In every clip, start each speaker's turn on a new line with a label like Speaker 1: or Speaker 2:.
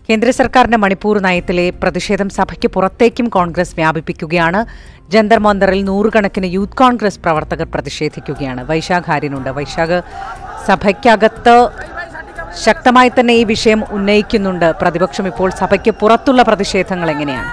Speaker 1: കേന്ദ്ര സർക്കാരിന്റെ മണിപ്പൂർ നയത്തിലെ പ്രതിഷേധം സഭയ്ക്ക് പുറത്തേക്കും കോൺഗ്രസ് വ്യാപിപ്പിക്കുകയാണ് ജന്തർ മന്ദറിൽ നൂറുകണക്കിന് യൂത്ത് കോൺഗ്രസ് പ്രവർത്തകർ പ്രതിഷേധിക്കുകയാണ് വൈശാഖ് ആര്യനുണ്ട് വൈശാഖ് സഭയ്ക്കകത്ത് ശക്തമായി തന്നെ ഈ വിഷയം ഉന്നയിക്കുന്നുണ്ട് പ്രതിപക്ഷം ഇപ്പോൾ സഭയ്ക്ക് പുറത്തുള്ള പ്രതിഷേധങ്ങൾ എങ്ങനെയാണ്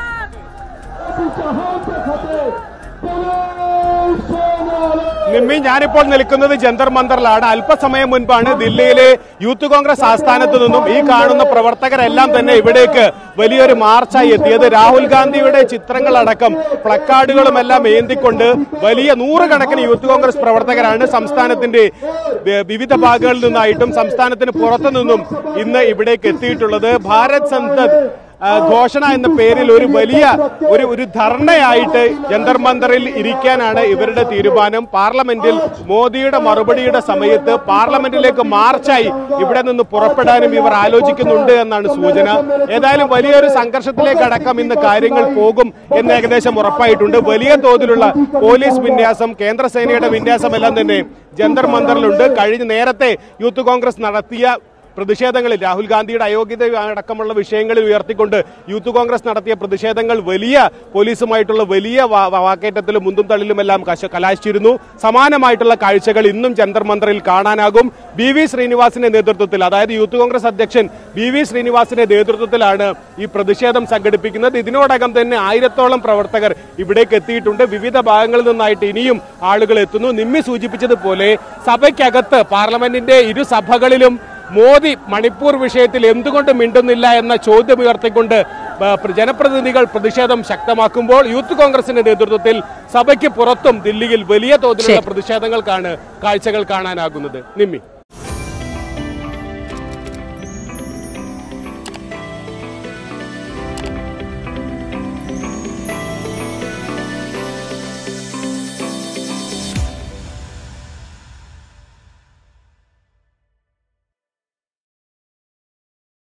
Speaker 2: നിമ്മി ഞാനിപ്പോൾ നിൽക്കുന്നത് ജന്തർ മന്ദറിലാണ് അല്പസമയം മുൻപാണ് ദില്ലിയിലെ യൂത്ത് കോൺഗ്രസ് ആസ്ഥാനത്ത് നിന്നും ഈ കാണുന്ന പ്രവർത്തകരെല്ലാം തന്നെ ഇവിടേക്ക് വലിയൊരു മാർച്ചായി എത്തിയത് രാഹുൽ ഗാന്ധിയുടെ ചിത്രങ്ങളടക്കം പ്ലക്കാർഡുകളും എല്ലാം ഏന്തിക്കൊണ്ട് വലിയ നൂറുകണക്കിന് യൂത്ത് കോൺഗ്രസ് പ്രവർത്തകരാണ് സംസ്ഥാനത്തിന്റെ വി- വിവിധ ഭാഗങ്ങളിൽ നിന്നായിട്ടും സംസ്ഥാനത്തിന് പുറത്തു നിന്നും ഇന്ന് ഇവിടേക്ക് എത്തിയിട്ടുള്ളത് ഭാരത് സന്തത് ആ, ഘോഷണ എന്ന പേരിൽ ഒരു വലിയ ഒരു ഒരു ധർണയായിട്ട് ജന്തർ മന്ദറിൽ ഇരിക്കാനാണ് ഇവരുടെ തീരുമാനം പാർലമെന്റിൽ മോദിയുടെ മറുപടിയുടെ സമയത്ത് പാർലമെന്റിലേക്ക് മാർച്ചായി ഇവിടെ നിന്ന് പുറപ്പെടാനും ഇവർ ആലോചിക്കുന്നുണ്ട് എന്നാണ് സൂചന ഏതായാലും വലിയൊരു സംഘർഷത്തിലേക്ക് അടക്കം ഇന്ന് കാര്യങ്ങൾ പോകും എന്ന് ഏകദേശം ഉറപ്പായിട്ടുണ്ട് വലിയ തോതിലുള്ള പോലീസ് വിന്യാസം കേന്ദ്ര സേനയുടെ വിന്യാസം എല്ലാം തന്നെ ജന്തർ മന്ദറിലുണ്ട് കഴിഞ്ഞ നേരത്തെ യൂത്ത് കോൺഗ്രസ് നടത്തിയ പ്രതിഷേധങ്ങളിൽ രാഹുൽ ഗാന്ധിയുടെ അയോഗ്യത അടക്കമുള്ള വിഷയങ്ങളിൽ ഉയർത്തിക്കൊണ്ട് യൂത്ത് കോൺഗ്രസ് നടത്തിയ പ്രതിഷേധങ്ങൾ വലിയ പോലീസുമായിട്ടുള്ള വലിയ വാ- വാ- വാക്കേറ്റത്തിലും മുന്തും തള്ളിലുമെല്ലാം കശ- കലാശിച്ചിരുന്നു സമാനമായിട്ടുള്ള കാഴ്ചകൾ ഇന്നും ജന്തർ മന്ദറിൽ കാണാനാകും ബി വി ശ്രീനിവാസിന്റെ നേതൃത്വത്തിൽ അതായത് യൂത്ത് കോൺഗ്രസ് അധ്യക്ഷൻ ബി വി ശ്രീനിവാസിന്റെ നേതൃത്വത്തിലാണ് ഈ പ്രതിഷേധം സംഘടിപ്പിക്കുന്നത് ഇതിനോടകം തന്നെ ആയിരത്തോളം പ്രവർത്തകർ ഇവിടേക്ക് എത്തിയിട്ടുണ്ട് വിവിധ ഭാഗങ്ങളിൽ നിന്നായിട്ട് ഇനിയും ആളുകൾ എത്തുന്നു നിമ്മി സൂചിപ്പിച്ചതുപോലെ സഭയ്ക്കകത്ത് പാർലമെന്റിന്റെ ഇരു സഭകളിലും മോദി മണിപ്പൂർ വിഷയത്തിൽ എന്തുകൊണ്ട് മിണ്ടുന്നില്ല എന്ന ചോദ്യം ഉയർത്തിക്കൊണ്ട് ആ, ജനപ്രതിനിധികൾ പ്രതിഷേധം ശക്തമാക്കുമ്പോൾ യൂത്ത് കോൺഗ്രസിന്റെ നേതൃത്വത്തിൽ സഭയ്ക്ക് പുറത്തും ദില്ലിയിൽ വലിയ തോതിലുള്ള പ്രതിഷേധങ്ങൾക്കാണ് കാഴ്ചകൾ കാണാനാകുന്നത് നിമ്മി